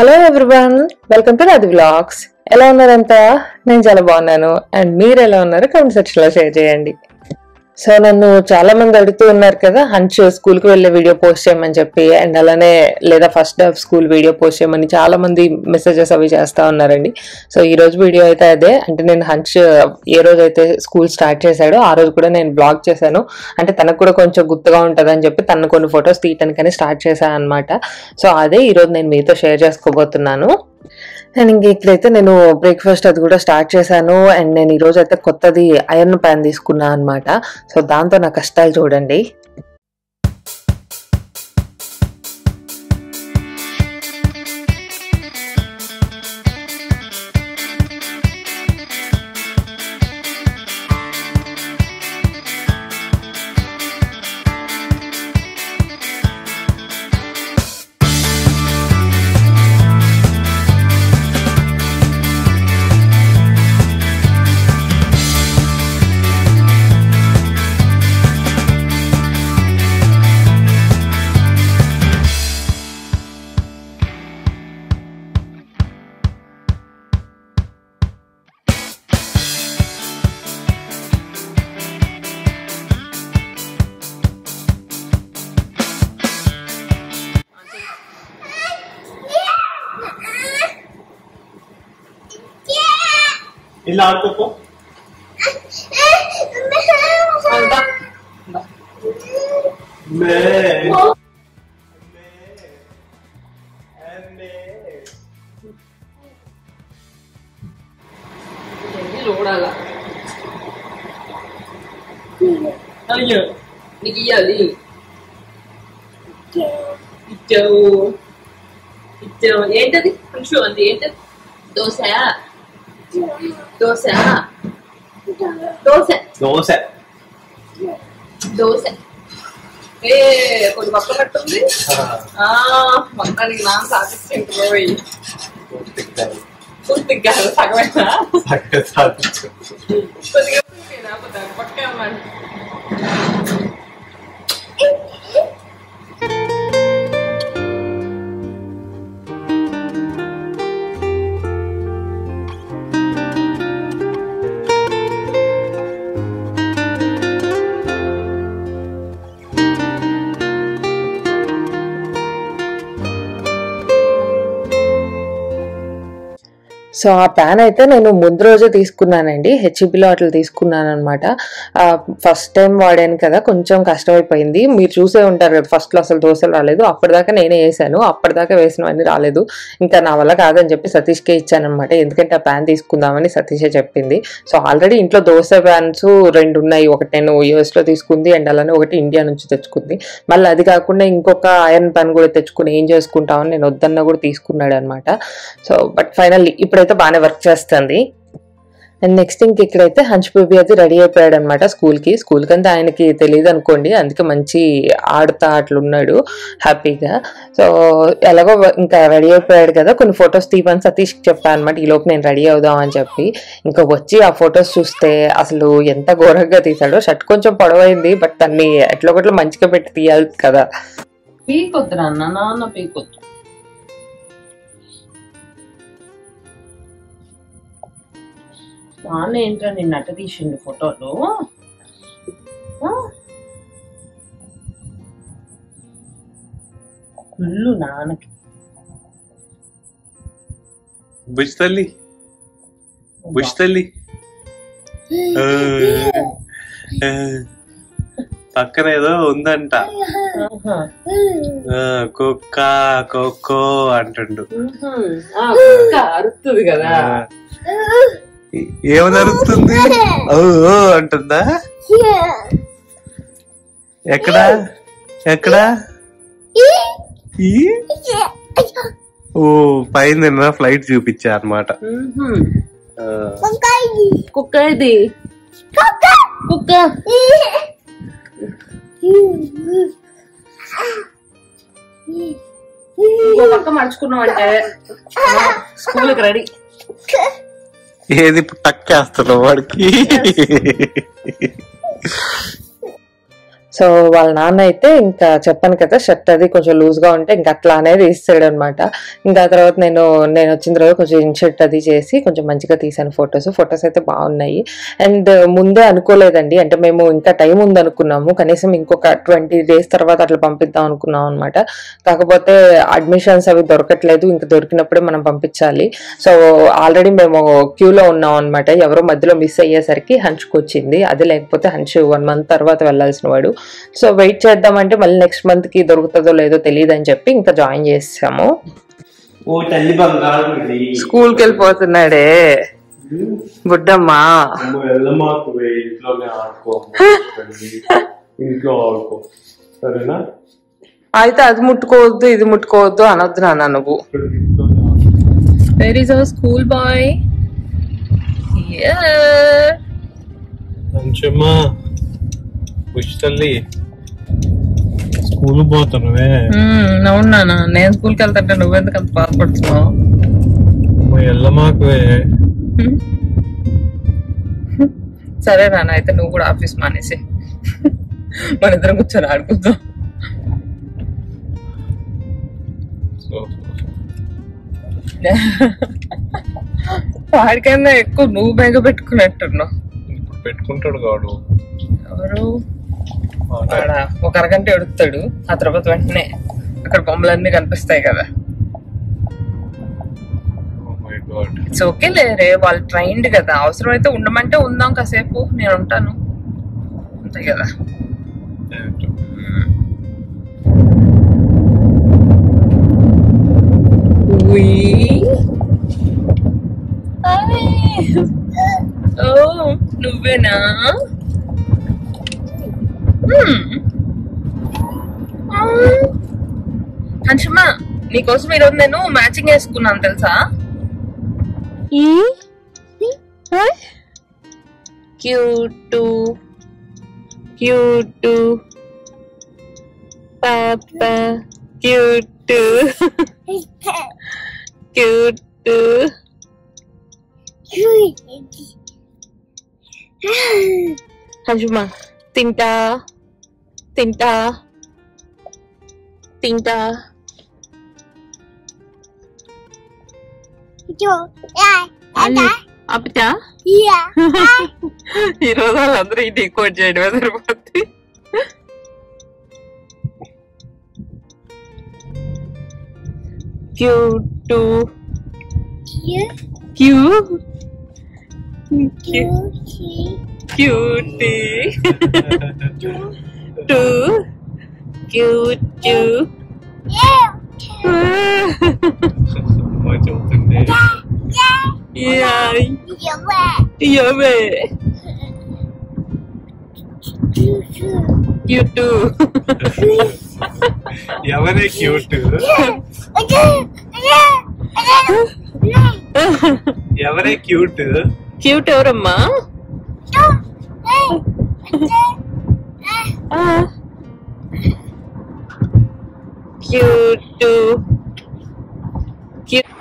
Hello everyone welcome to Radhi vlogs ఎలా ఉన్నారంతా నేను చాలా బాగున్నాను అండ్ మీరు ఎలా ఉన్నారు కామెంట్ సెక్షన్ లో షేర్ చేయండి సో నన్ను చాలా మంది అడుగుతూ ఉన్నారు కదా హంచ్ స్కూల్ కి వెళ్ళే వీడియో పోస్ట్ చేయమని చెప్పి అండ్ అలానే లేదా first day of school video post చేయమని చాలా మంది మెసేజెస్ అవి చేస్తా ఉన్నారండి సో ఈ రోజు వీడియో అయితే అదే అంటే నేను హంచ్ ఏ రోజు అయితే స్కూల్ స్టార్ట్ చేశాడో ఆ రోజు కూడా నేను బ్లాగ్ చేశాను అంటే తనకు కూడా కొంచెం గుర్తుగా ఉంటుంది అని చెప్పి తను కొన్ని ఫొటోస్ తీయటానికని స్టార్ట్ చేశాను అనమాట సో అదే ఈ రోజు నేను మీతో షేర్ చేసుకోబోతున్నాను అండ్ ఇంక ఇక్కడైతే నేను బ్రేక్ఫాస్ట్ అది కూడా స్టార్ట్ చేశాను అండ్ నేను ఈ రోజు అయితే కొత్తది ఐరన్ ప్యాన్ తీసుకున్నాను అనమాట సో దాంతో నా కష్టాలు చూడండి ఇలా ఆడుకోపో మే చూడాలా అయ్యో నీకు ఇయ్యాలి ఇచ్చావు ఇచ్చావు ఏంటది కొంచెం అది ఏంటది దోశ దోశ దోశ దోశ దోశ ఏ కొన్ని పక్క పట్టుంది ఆ మొత్తానికి నా సాధించింది పోయి పూర్తిగా కాదు సగమైనా కొద్దిగా పూర్తిగా పోతాను పక్క ఇవ్వండి సో ఆ ప్యాన్ అయితే నేను ముందు రోజే తీసుకున్నానండి హెచ్ఈబిలో అట్లా తీసుకున్నాను అనమాట ఫస్ట్ టైం వాడాను కదా కొంచెం కష్టమైపోయింది మీరు చూసే ఉంటారు కదా ఫస్ట్లో అసలు దోశలు రాలేదు అప్పటిదాకా నేనే వేసాను అప్పటిదాకా వేసినవన్నీ రాలేదు ఇంకా నా వల్ల కాదని చెప్పి సతీష్కే ఇచ్చాను అనమాట ఎందుకంటే ఆ ప్యాన్ తీసుకుందామని సతీషే చెప్పింది సో ఆల్రెడీ ఇంట్లో దోశ ప్యాన్స్ రెండు ఉన్నాయి ఒకటి నేను US లో తీసుకుంది అండ్ అలానే ఒకటి ఇండియా నుంచి తెచ్చుకుంది మళ్ళీ అది కాకుండా ఇంకొక ఐరన్ ప్యాన్ కూడా తెచ్చుకుని ఏం చేసుకుంటామని నేను వద్దన్నా కూడా తీసుకున్నాడు అనమాట సో బట్ ఫైనల్లీ ఇప్పుడైతే బాగానే వర్క్ చేస్తుంది అండ్ నెక్స్ట్ ఇంక ఇక్కడైతే హంచ్ బేబీ అయితే రెడీ అయిపోయాడు అనమాట స్కూల్కి స్కూల్కి అంతా ఆయనకి తెలియదు అనుకోండి అందుకే మంచి ఆడుతా అట్లున్నాడు హ్యాపీగా సో ఎలాగో ఇంకా రెడీ అయిపోయాడు కదా కొన్ని ఫొటోస్ తీయమని సతీష్ చెప్పాను అనమాట ఈ లోపు నేను రెడీ అవుదాం అని చెప్పి ఇంకా వచ్చి ఆ ఫొటోస్ చూస్తే అసలు ఎంత ఘోరంగా తీసాడో షర్ట్ కొంచెం పొడవైంది బట్ దాన్ని ఎట్లా ఒకట్లా మంచిగా పెట్టి తీయాలి కదా పీకొద్దు నాన్న నాన్న పీకొద్దు నాన్న ఏంట్రా నిన్న అట్ట తీసిండు ఫోటోలు ఆ? కుళ్ళు నాన్నకి బుజ్ తల్లి బుజ్ తల్లి ఆ, ఆ, పక్కన ఏదో ఉందంట ఆహా. ఆ, కుక్క కొక్కో అంటుండు ఉహుం. ఆ, కుక్క అరుస్తుంది కదా ఆ, ఏమని అరుస్తుంది ఓ ఓ అంటుందా ఎక్కడా ఎక్కడా ఈ? ఓ పైన ఫ్లైట్ చూపించా అనమాట ఉహుం. కుక్క ఇది కుక్క ఇంకో పక్క మడుచుకున్నాం అంటే స్కూల్కి రెడీ ఏది ఇప్పుడు టక్ చేస్తున్నావు వాడికి సో సో వాళ్ళ నాన్న అయితే ఇంకా చెప్పాను కదా షర్ట్ అది కొంచెం లూజ్ గా ఉంటే ఇంకా అట్లా అనేది ఇస్తాడు అనమాట ఇంకా ఆ తర్వాత నేను నేను వచ్చిన తర్వాత కొంచెం ఇన్షర్ట్ అది చేసి కొంచెం మంచిగా తీసాను ఫొటోస్ ఫొటోస్ అయితే బాగున్నాయి అండ్ ముందే అనుకోలేదండి అంటే మేము ఇంకా టైం ఉంది అనుకున్నాము కనీసం ఇంకొక ట్వంటీ డేస్ తర్వాత అట్లా పంపిద్దాం అనుకున్నాం అనమాట కాకపోతే అడ్మిషన్స్ అవి దొరకట్లేదు ఇంకా దొరికినప్పుడే మనం పంపించాలి సో ఆల్రెడీ మేము క్యూలో ఉన్నాం అనమాట ఎవరో మధ్యలో మిస్ అయ్యేసరికి హన్ష్కి వచ్చింది అది లేకపోతే హన్ష్ వన్ మంత్ తర్వాత వెళ్ళాల్సిన వాడు సో వెయిట్ చేద్దామంటే మళ్ళీ నెక్స్ట్ మంత్ కి దొరుకుతుందో లేదో తెలియదు అని చెప్పి ఇంకా జాయిన్ చేసాము ఓ తల్లి బంగారు స్కూల్ కి వెళ్ళిపోతున్నాడే బుడ్డమ్మా వెళ్ళమాకు ఇంట్లోనే ఆడుకో ఇంట్లో ఆడుకో సరేనా అయితే అది ముట్టుకోవద్దు ఇది ముట్టుకోవద్దు అనొద్దు నాన్న నువ్వు ఇంట్లోనే ఆడుకో Where is our school boy? Here. మంచమ్మా బుష్ తల్లి స్కూల్ పోతున్నావే Hmm, అవును నాన్న నేను స్కూల్కి వెళ్తుంటే నువ్వెందుకు అంత బాధపడుతున్నావు వెళ్ళమాకువే Hmm? సరే నాన్న అయితే నువ్వు కూడా ఆఫీస్ మానేసి మన ఇద్దరం కూర్చొని ఆడుకుందాం వాడికన్నా ఎక్కువ నువ్వు బెగ పెట్టుకున్నట్టున్నావు ఇప్పుడు పెట్టుకుంటాడు కాడు ఎవరు వాడా ఒక అరగంట ఎడుతాడు ఆ తర్వాత వెంటనే అక్కడ బొమ్మలన్నీ కనిపిస్తాయి కదా ఇట్స్ ఓకే లేరే వాళ్ళు ట్రైన్డ్ కదా అవసరం అయితే ఉండమంటే ఉందాం కాసేపు నేను ఉంటాను అంతే కదా ఓ నువ్వేనా హన్షమా నీకోసం ఈరోజు నేను మ్యాచింగ్ వేసుకున్నాను తెలుసా క్యూట్ క్యూట్ పాప క్యూట్ క్యూట్ హన్షమా తింటా తింటా తింటా ఆపిటా ఈ రోజు వాళ్ళందరూ ఇది కోట్ చేయడమే సరిపోద్ది క్యూట్ క్యూ క్యూటీ టూ క్యూట్ చెబుతుంది యాయ్ యవే క్యూట్ ఎవరే క్యూట్ ఎవరే క్యూట్ క్యూట్ ఎవరమ్మా క్యూట్ క్యూట్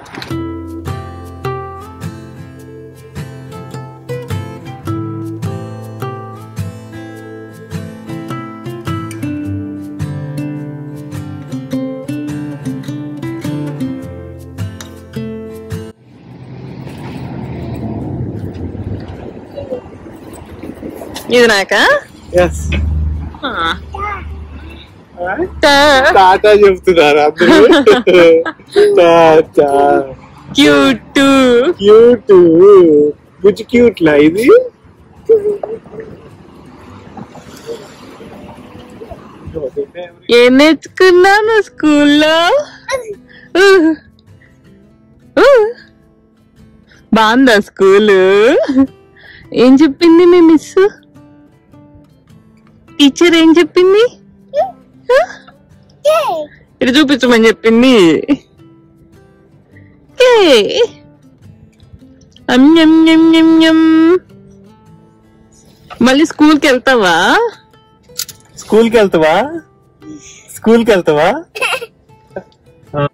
ఇది నాకా ఎస్ టాటా చెప్తున్నారు అందరూ టాటా క్యూట్ క్యూట్ బుజ్జి క్యూట్ లా ఇది ఏం నేర్చుకున్నాను స్కూల్లో బాగుందా స్కూల్ ఏం చెప్పింది మీ మిస్ టీచర్ ఏం చెప్పింది ఇటు చూపించమని చెప్పింది ఏ. అమ్ యమ్ యమ్ యమ్ యమ్. మళ్ళీ స్కూల్కి వెళ్తావా స్కూల్ కి వెళ్తావా స్కూల్ కి వెళ్తావా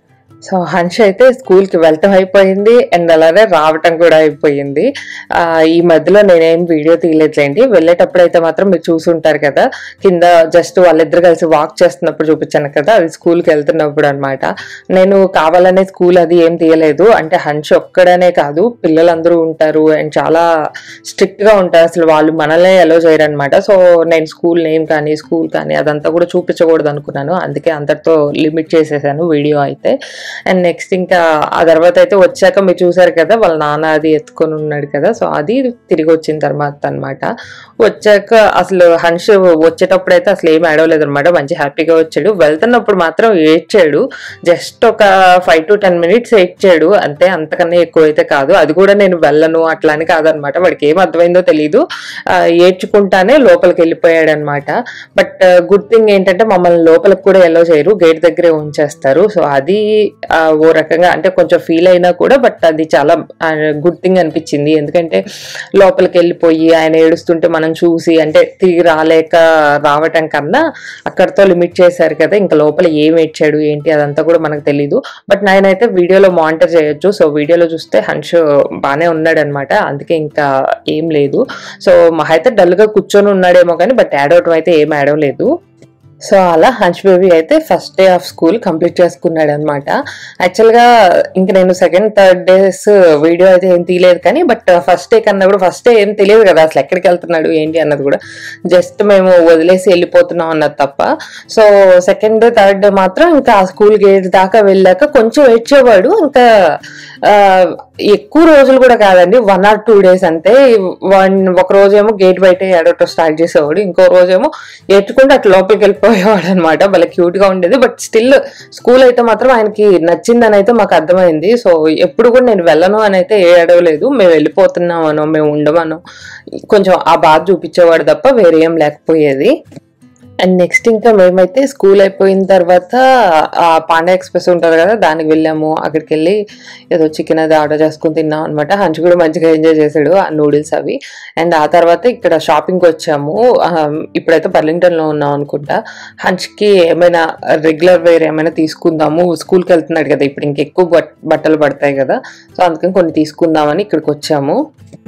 సో హన్ష అయితే స్కూల్ కి వెళ్ళటం అయిపోయింది అండ్ అలానే రావటం కూడా అయిపోయింది ఆ, ఈ మధ్యలో నేనేం వీడియో తీయలేదులేండి వెళ్ళేటప్పుడు అయితే మాత్రం మీరు చూసుంటారు కదా కింద జస్ట్ వాళ్ళిద్దరు కలిసి వాక్ చేస్తున్నప్పుడు చూపించాను కదా అది స్కూల్ కి వెళ్తున్నప్పుడు అన్నమాట నేను కావాలనే స్కూల్ అది ఏం తీయలేదు అంటే హన్ష ఒక్కడనే కాదు పిల్లలందరూ ఉంటారు అండ్ చాలా స్ట్రిక్ట్ గా ఉంటారు అసలు వాళ్ళు మనల్ని ఎలో చేయరు అనమాట సో నేను స్కూల్ నేమ్ కానీ స్కూల్ కానీ అదంతా కూడా చూపించకూడదు అనుకున్నాను అందుకే అంతటితో లిమిట్ చేసేసాను వీడియో అయితే అండ్ నెక్స్ట్ ఇంకా ఆ తర్వాత అయితే వచ్చాక మీరు చూసారు కదా వాళ్ళ నాన్న అది ఎత్తుకొని ఉన్నాడు కదా సో అది తిరిగి వచ్చిన తర్వాత అన్నమాట వచ్చాక అసలు హన్ష్ వచ్చేటప్పుడు అయితే అసలు ఏం ఆడవలేదు అనమాట మంచి హ్యాపీగా వచ్చాడు వెళ్తున్నప్పుడు మాత్రం ఏడ్చాడు జస్ట్ ఒక ఫైవ్ టు టెన్ మినిట్స్ ఏడ్చాడు అంతే అంతకన్నా ఎక్కువ అయితే కాదు అది కూడా నేను వెళ్ళను అట్లా అని కాదనమాట వాడికి ఏం అర్థమైందో తెలియదు ఆ, ఏడ్చుకుంటానే లోపలికి వెళ్ళిపోయాడు అనమాట బట్ గుడ్ థింగ్ ఏంటంటే మమ్మల్ని లోపలికి కూడా ఎల్లో చేయరు గేట్ దగ్గరే ఉంచేస్తారు సో అది ఆ, ఓ రకంగా అంటే కొంచెం ఫీల్ అయినా కూడా బట్ అది చాలా గుడ్ థింగ్ అనిపించింది ఎందుకంటే లోపలికి వెళ్ళిపోయి ఆయన ఏడుస్తుంటే మనం చూసి అంటే తిరిగి రాలేక రావటం కన్నా అక్కడతో లిమిట్ చేశారు కదా ఇంకా లోపల ఏం ఏడ్చాడు ఏంటి అదంతా కూడా మనకు తెలీదు బట్ నేనైతే వీడియోలో మానిటర్ చేయొచ్చు సో వీడియోలో చూస్తే హన్ష్ బాగానే ఉన్నాడు అనమాట అందుకే ఇంకా ఏం లేదు సో మహా అయితే డల్ గా కూర్చొని ఉన్నాడేమో కానీ బట్ యాడ్ అవటం అయితే ఏం యాడ్ అవ్వలేదు సో అలా హంచ్ బేబీ అయితే first day of school complete చేసుకున్నాడు అనమాట యాక్చువల్గా ఇంక నేను సెకండ్ థర్డ్ డేస్ వీడియో అయితే ఏం తీయలేదు కానీ బట్ ఫస్ట్ డే కన్నా కూడా ఫస్ట్ డే ఏం తెలియదు కదా అసలు ఎక్కడికి వెళ్తున్నాడు ఏంటి అన్నది కూడా జస్ట్ మేము వదిలేసి వెళ్ళిపోతున్నాం అన్నది తప్ప సో సెకండ్ థర్డ్ మాత్రం ఇంకా ఆ స్కూల్ గేట్ దాకా వెళ్ళాక కొంచెం ఏడ్చేవాడు ఇంకా ఆ, ఎక్కువ రోజులు కూడా కాదండి వన్ ఆర్ టూ డేస్ అంతే వన్ ఒక రోజేమో గేట్ బయట ఏడవటం స్టార్ట్ చేసేవాడు ఇంకో రోజేమో ఏడ్చుకుంటే అట్లా లోపలికి వెళ్ళిపోయేవాడు అనమాట భలే క్యూట్ గా ఉండేది బట్ స్టిల్ స్కూల్ అయితే మాత్రం ఆయనకి నచ్చిందని అయితే మాకు అర్థమైంది సో ఎప్పుడు కూడా నేను వెళ్ళను అని అయితే ఏ అడవలేదు మేము వెళ్ళిపోతున్నామనో మేము ఉండమనో కొంచెం ఆ బాధ చూపించేవాడు తప్ప వేరే ఏం లేకపోయేది అండ్ నెక్స్ట్ ఇంకా మేమైతే స్కూల్ అయిపోయిన తర్వాత ఆ పాండా ఎక్స్ప్రెస్ ఉంటుంది కదా దానికి వెళ్ళాము అక్కడికి వెళ్ళి ఏదో చికెన్ అది ఆర్డర్ చేసుకుని తిన్నాం అనమాట హంచ్ కూడా మంచిగా ఎంజాయ్ చేశాడు ఆ నూడిల్స్ అవి అండ్ ఆ తర్వాత ఇక్కడ షాపింగ్కి వచ్చాము ఆ, ఇప్పుడైతే బర్లింగ్టన్ లో ఉన్నాం అనుకుంటా హంచ్కి ఏమైనా రెగ్యులర్ వేర్ ఏమైనా తీసుకుందాము స్కూల్కి వెళ్తున్నాడు కదా ఇప్పుడు ఇంకెక్కువ బట్ బట్టలు పడతాయి కదా సో అందుకని కొన్ని తీసుకుందామని ఇక్కడికి వచ్చాము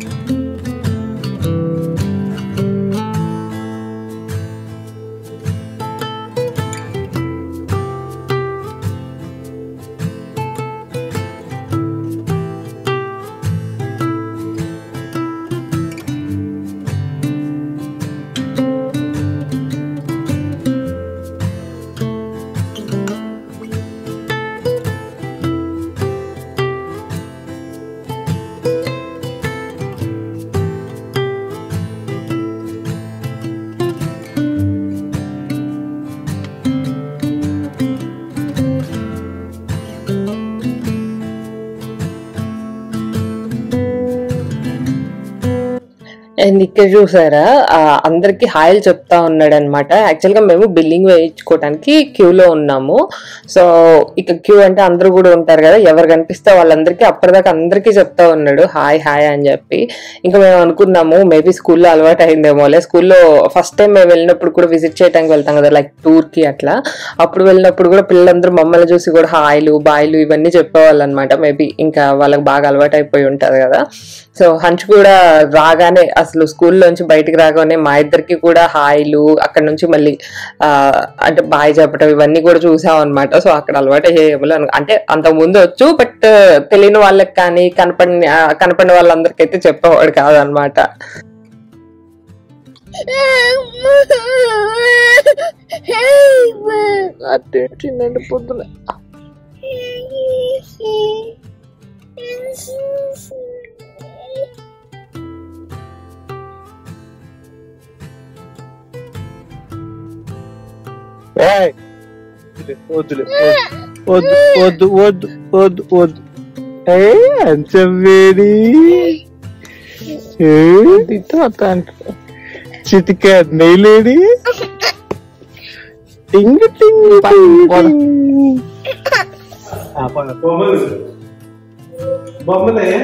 అండ్ ఇక్కడ చూసారా ఆ, అందరికి హాయిలు చెప్తా ఉన్నాడు అనమాట యాక్చువల్ గా మేము బిల్లింగ్ వేయించుకోవడానికి క్యూ లో ఉన్నాము సో ఇక క్యూ అంటే అందరూ కూడా ఉంటారు కదా ఎవరు కనిపిస్తే వాళ్ళందరికీ అప్పటిదాకా అందరికీ చెప్తా ఉన్నాడు హాయ్ హాయ్ అని చెప్పి ఇంకా మేము అనుకున్నాము మేబీ స్కూల్లో అలవాటు అయిందేమోలే స్కూల్లో ఫస్ట్ టైం మేము వెళ్ళినప్పుడు కూడా విజిట్ చేయడానికి వెళ్తాం కదా లైక్ టూర్ కి అట్లా అప్పుడు వెళ్ళినప్పుడు కూడా పిల్లలందరూ మమ్మల్ని చూసి కూడా హాయ్లు బాయ్లు ఇవన్నీ చెప్పేవాళ్ళు అనమాట మేబీ ఇంకా వాళ్ళకి బాగా అలవాటు అయిపోయి ఉంటది కదా సో హంచ్ కూడా రాగానే అసలు స్కూల్లోంచి బయటికి రాగానే మా ఇద్దరికి కూడా హాయిలు అక్కడ నుంచి మళ్ళీ ఆ, అంటే బాయ్ చెప్పడం ఇవన్నీ కూడా చూసాం అనమాట సో అక్కడ అలవాటు చేయబోలే అంటే అంత ముందు వచ్చు బట్ తెలియని వాళ్ళకి కానీ కనపడిన ఆ, కనపడిన వాళ్ళందరికీ అయితే చెప్పేవాడు కాదనమాట తినండి పొద్దున ఏయ్! వద్దులే వద్దు వద్దు వద్దు వద్దు వద్దు ఏ అంచవేడి చిటిక నెయ్యలేడి టింగ్ టింగ్ టింగ్ టింగ్. ఆ, పద. బొమ్మలు బొమ్మలే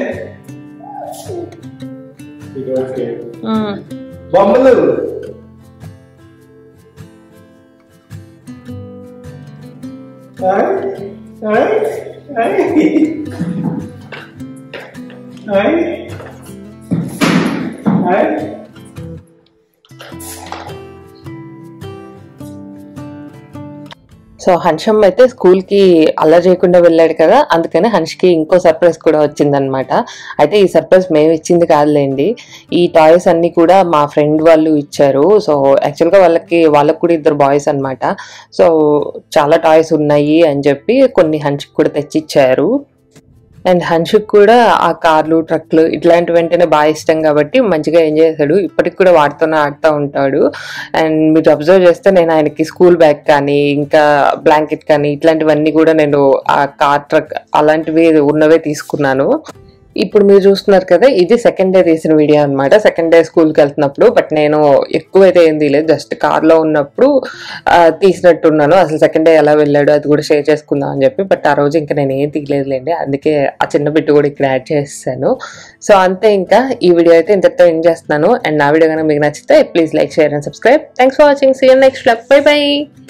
ఇది ఓకే. బొమ్మలు ఆ? సో హన్షమ్ అయితే స్కూల్ కి అల్లరి చేయకుండా వెళ్ళాడు కదా అందుకని హన్ష్కి ఇంకో సర్ప్రైజ్ కూడా వచ్చిందనమాట అయితే ఈ సర్ప్రైజ్ మేము ఇచ్చింది కాదులేండి ఈ టాయ్స్ అన్ని కూడా మా ఫ్రెండ్ వాళ్ళు ఇచ్చారు సో యాక్చువల్గా వాళ్ళకి వాళ్ళకి కూడా ఇద్దరు బాయ్స్ అన్నమాట సో చాలా టాయ్స్ ఉన్నాయి అని చెప్పి కొన్ని హన్ష్కి కూడా తెచ్చిచ్చారు అండ్ హన్షుక్ కూడా ఆ కార్లు ట్రక్లు ఇట్లాంటి వెంటనే బాగా ఇష్టం కాబట్టి మంచిగా ఎంజాయ్ చేశాడు ఇప్పటికి కూడా వాటితోనే ఆడుతూ ఉంటాడు అండ్ మీరు అబ్జర్వ్ చేస్తే నేను ఆయనకి స్కూల్ బ్యాగ్ కానీ ఇంకా బ్లాంకెట్ కానీ ఇట్లాంటివన్నీ కూడా నేను ఆ కార్ ట్రక్ అలాంటివి ఉన్నవే తీసుకున్నాను ఇప్పుడు మీరు చూస్తున్నారు కదా ఇది సెకండ్ డే తీసిన వీడియో అన్నమాట సెకండ్ డే స్కూల్కి వెళ్తున్నప్పుడు బట్ నేను ఎక్కువైతే ఏం తీయలేదు జస్ట్ కార్లో ఉన్నప్పుడు ఆ, తీసినట్టున్నాను అసలు సెకండ్ డే ఎలా వెళ్ళాడు అది కూడా షేర్ చేసుకుందాం అని చెప్పి బట్ ఆ రోజు ఇంకా నేను ఏం తీయలేదులేండి అందుకే ఆ చిన్న బిట్టు కూడా ఇక్కడ యాడ్ చేస్తాను సో అంతే ఇంకా ఈ వీడియో అయితే ఇంతటితో ఎండ్ చేస్తున్నాను అండ్ నా వీడియో కనుక మీకు నచ్చితే please like share and subscribe thanks for watching see next bye by